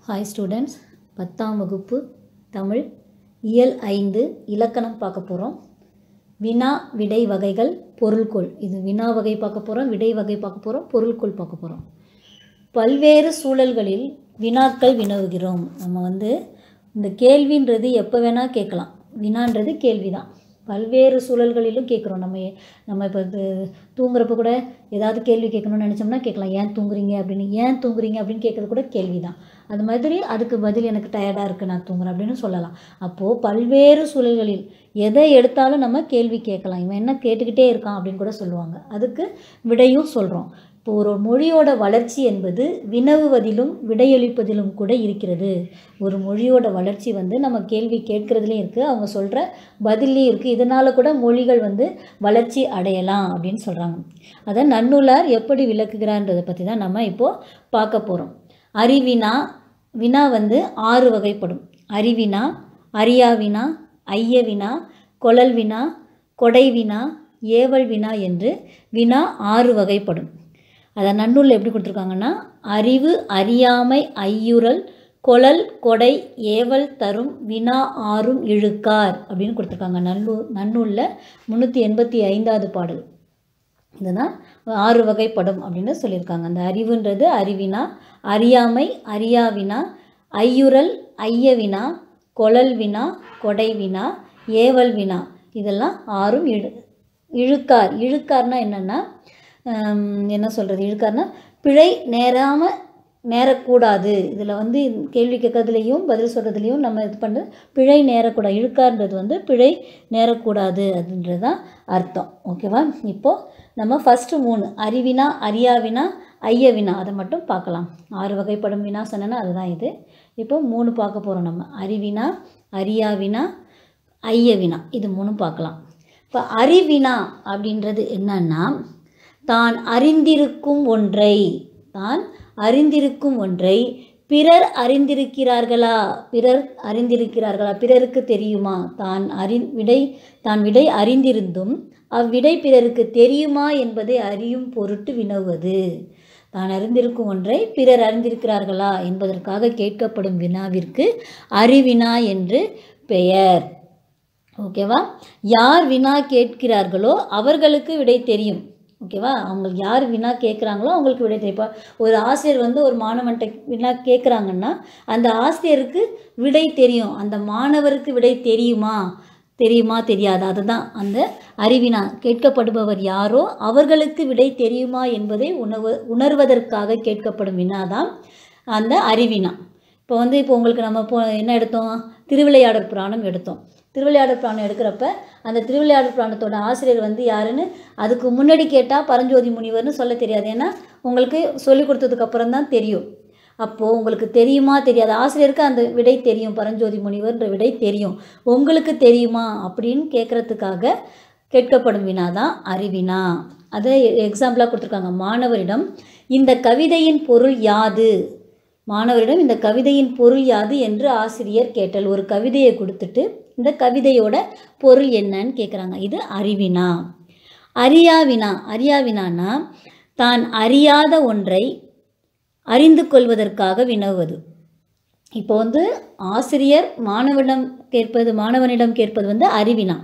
hi students பத்தாம் வகுப்பு தமிழ் இயல் ஐந்து இலக்கணம் பார்க்க போகிறோம் வினா விடை வகைகள் பொருள்கோள் இது வினா வகை பார்க்க போகிறோம் விடை வகை பார்க்க போகிறோம் பொருள்கோள் பார்க்க போகிறோம் பல்வேறு சூழல்களில் வினாக்கள் வினவுகிறோம் நம்ம வந்து இந்த கேள்வின்றது எப்போ வேணால் கேட்கலாம் வினான்றது கேள்வி தான் பல்வேறு சூழல்களிலும் கேட்குறோம் நம்ம நம்ம இப்போ இது தூங்குறப்ப கூட ஏதாவது கேள்வி கேட்கணும்னு நினச்சோம்னா கேட்கலாம் ஏன் தூங்குறீங்க அப்படின்னு ஏன் தூங்குறீங்க அப்படின்னு கேட்குறது கூட கேள்வி தான் அது மாதிரி அதுக்கு பதில் எனக்கு டயர்டாக இருக்குது நான் தூங்குறேன் அப்படின்னு சொல்லலாம் அப்போது பல்வேறு சூழல்களில் எதை எடுத்தாலும் நம்ம கேள்வி கேட்கலாம் இவன் என்ன கேட்டுக்கிட்டே இருக்கான் அப்படின்னு கூட சொல்லுவாங்க அதுக்கு விடையும் சொல்கிறோம் இப்போ ஒரு மொழியோட வளர்ச்சி என்பது வினவுவதிலும் விடையளிப்பதிலும் கூட இருக்கிறது ஒரு மொழியோட வளர்ச்சி வந்து நம்ம கேள்வி கேட்குறதுலேயும் இருக்குது அவங்க சொல்கிற பதிலையும் இருக்குது இதனால் கூட மொழிகள் வந்து வளர்ச்சி அடையலாம் அப்படின்னு சொல்கிறாங்க அதை நன்னூலார் எப்படி விளக்குகிறான்றதை பற்றி தான் நம்ம இப்போது பார்க்க போகிறோம் அறிவினா வினா வந்து ஆறு வகைப்படும் அறிவினா அறியாவினா ஐயவினா கொழல் வினா கொடை வினா ஏவல் வினா என்று வினா ஆறு வகைப்படும் அதை நன்னூலில் எப்படி கொடுத்துருக்காங்கன்னா அறிவு அறியாமை ஐயுறல் கொழல் கொடை ஏவல் தரும் வினா ஆறும் இழுக்கார் அப்படின்னு கொடுத்துருக்காங்க நன்னூல் நன்னூலில் முந்நூற்றி எண்பத்தி ஐந்தாவது பாடல் இதுதான் ஆறு வகைப்படும் அப்படின்னு சொல்லியிருக்காங்க அந்த அறிவுன்றது அறிவினா அறியாமை அறியாவினா ஐயுறல் ஐயவினா கொழல் வினா கொடை வினா ஏவல் வினா இதெல்லாம் ஆறும் இழு இழுக்கார் இழுக்கார்னா என்னென்னா என்ன சொல்கிறது இழுக்கார்னா பிழை நேராமல் நேரக்கூடாது இதில் வந்து கேள்வி கேட்கறதுலையும் பதில் சொல்கிறதுலையும் நம்ம இது பண்ண பிழை நேரக்கூடாது இழுக்கார்ன்றது வந்து பிழை நேரக்கூடாது அப்படின்றது தான் அர்த்தம் ஓகேவா இப்போது நம்ம ஃபஸ்ட்டு மூணு அறிவினா அறியாவினா ஐயவினா அதை மட்டும் பார்க்கலாம் ஆறு வகைப்படும் வினா சொன்னேன்னா அதுதான் இது இப்போ மூணு பார்க்க போகிறோம் நம்ம அறிவினா அறியாவினா ஐயவினா இது மூணும் பார்க்கலாம் இப்போ அறிவினா அப்படின்றது என்னன்னா தான் அறிந்திருக்கும் ஒன்றை தான் அறிந்திருக்கும் ஒன்றை பிறர் அறிந்திருக்கிறார்களா பிறர் அறிந்திருக்கிறார்களா பிறருக்கு தெரியுமா தான் அறி விடை தான் விடை அறிந்திருந்தும் அவ்விடை பிறருக்கு தெரியுமா என்பதை அறியும் பொருட்டு வினவுவது தான் அறிந்திருக்கும் ஒன்றை பிறர் அறிந்திருக்கிறார்களா என்பதற்காக கேட்கப்படும் வினாவிற்கு அறிவினா என்று பெயர் ஓகேவா யார் வினா கேட்கிறார்களோ அவர்களுக்கு விடை தெரியும் ஓகேவா அவங்களுக்கு யார் வினா கேட்குறாங்களோ அவங்களுக்கு விடை தெரியும் இப்போ ஒரு ஆசிரியர் வந்து ஒரு மாணவன்கிட்ட வினா கேட்குறாங்கன்னா அந்த ஆசிரியருக்கு விடை தெரியும் அந்த மாணவருக்கு விடை தெரியுமா தெரியுமா தெரியாதா அதுதான் அந்த அறிவினா கேட்கப்படுபவர் யாரோ அவர்களுக்கு விடை தெரியுமா என்பதை உணவு உணர்வதற்காக கேட்கப்படும் வினா தான் அந்த அறிவினா இப்போ வந்து இப்போ உங்களுக்கு நம்ம இப்போ என்ன எடுத்தோம் திருவிளையாடற் புராணம் எடுத்தோம் திருவிளையாடற் புராணம் எடுக்கிறப்ப அந்த திருவிளையாடற் புராணத்தோட ஆசிரியர் வந்து யாருன்னு அதுக்கு முன்னாடி கேட்டால் பரஞ்சோதி முனிவர்னு சொல்ல தெரியாது ஏன்னா உங்களுக்கு சொல்லி கொடுத்ததுக்கப்புறம் தான் தெரியும் அப்போது உங்களுக்கு தெரியுமா தெரியாது ஆசிரியருக்கு அந்த விடை தெரியும் பரஞ்சோதி முனிவர்ன்ற விடை தெரியும் உங்களுக்கு தெரியுமா அப்படின்னு கேட்குறதுக்காக கேட்கப்படும் வினா தான் அறிவினா அதை எக்ஸாம்பிளாக கொடுத்துருக்காங்க மாணவரிடம் இந்த கவிதையின் பொருள் யாது மாணவரிடம் இந்த கவிதையின் பொருள் யாது என்று ஆசிரியர் கேட்டல் ஒரு கவிதையை கொடுத்துட்டு இந்த கவிதையோட பொருள் என்னன்னு கேட்குறாங்க இது அறிவினா அறியாவினா அறியாவினானா தான் அறியாத ஒன்றை அறிந்து கொள்வதற்காக வினவுவது இப்போ வந்து ஆசிரியர் மாணவனிடம் கேட்பது மாணவனிடம் கேட்பது வந்து அறிவினா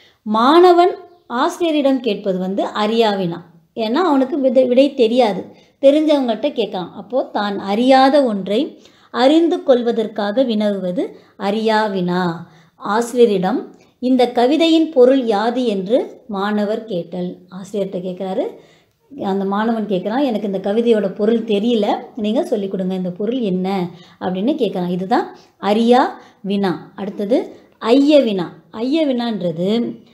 மாணவன் ஆசிரியரிடம் கேட்பது வந்து அறியாவினா ஏன்னா அவனுக்கு விதை விடை தெரியாது தெரிஞ்சவங்கள்ட்ட கேட்கலாம் அப்போது தான் அறியாத ஒன்றை அறிந்து கொள்வதற்காக வினவுவது அறியாவினா ஆசிரியரிடம் இந்த கவிதையின் பொருள் யாது என்று மாணவர் கேட்டல் ஆசிரியர்கிட்ட கேட்குறாரு அந்த மாணவன் கேட்குறான் எனக்கு இந்த கவிதையோட பொருள் தெரியல நீங்கள் சொல்லிக் கொடுங்க இந்த பொருள் என்ன அப்படின்னு கேட்குறான் இதுதான் அரியா வினா அடுத்தது ஐய வினா ஐய வினான்றது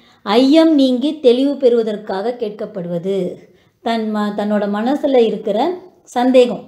ஐயம் நீங்கி தெளிவு பெறுவதற்காக கேட்கப்படுவது தன் ம தன்னோட மனசில் இருக்கிற சந்தேகம்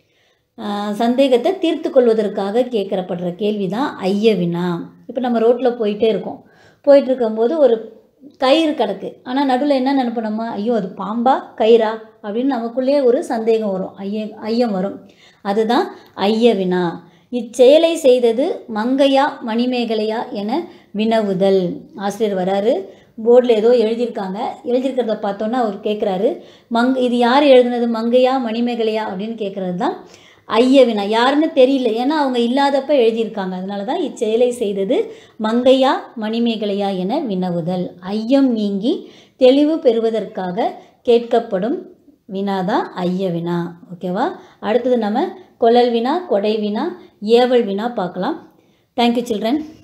சந்தேகத்தை தீர்த்து கொள்வதற்காக கேட்கறப்படுற கேள்வி தான் ஐய வினா இப்போ நம்ம ரோட்டில் போயிட்டே இருக்கோம் போயிட்டு இருக்கும்போது ஒரு கயிறு கிடக்கு ஆனால் நடுவில் என்ன நினைப்போம் நம்ம ஐயோ அது பாம்பா கயிறா அப்படின்னு நமக்குள்ளேயே ஒரு சந்தேகம் வரும் ஐய ஐயம் வரும் அதுதான் ஐய வினா இச்செயலை செய்தது மங்கையா மணிமேகலையா என வினவுதல் ஆசிரியர் வராரு போர்டில் ஏதோ எழுதியிருக்காங்க எழுதியிருக்கிறத பார்த்தோன்னா அவர் கேட்குறாரு மங் இது யார் எழுதுனது மங்கையா மணிமேகலையா அப்படின்னு கேட்குறது தான் ஐய வினா யாருன்னு தெரியல ஏன்னா அவங்க இல்லாதப்ப எழுதியிருக்காங்க அதனால தான் இச்செயலை செய்தது மங்கையா மணிமேகலையா என வினவுதல் ஐயம் நீங்கி தெளிவு பெறுவதற்காக கேட்கப்படும் வினா தான் ஐய வினா ஓகேவா அடுத்தது நம்ம கொழல் வினா கொடை வினா ஏவல் வினா பார்க்கலாம் தேங்க்யூ சில்ட்ரன்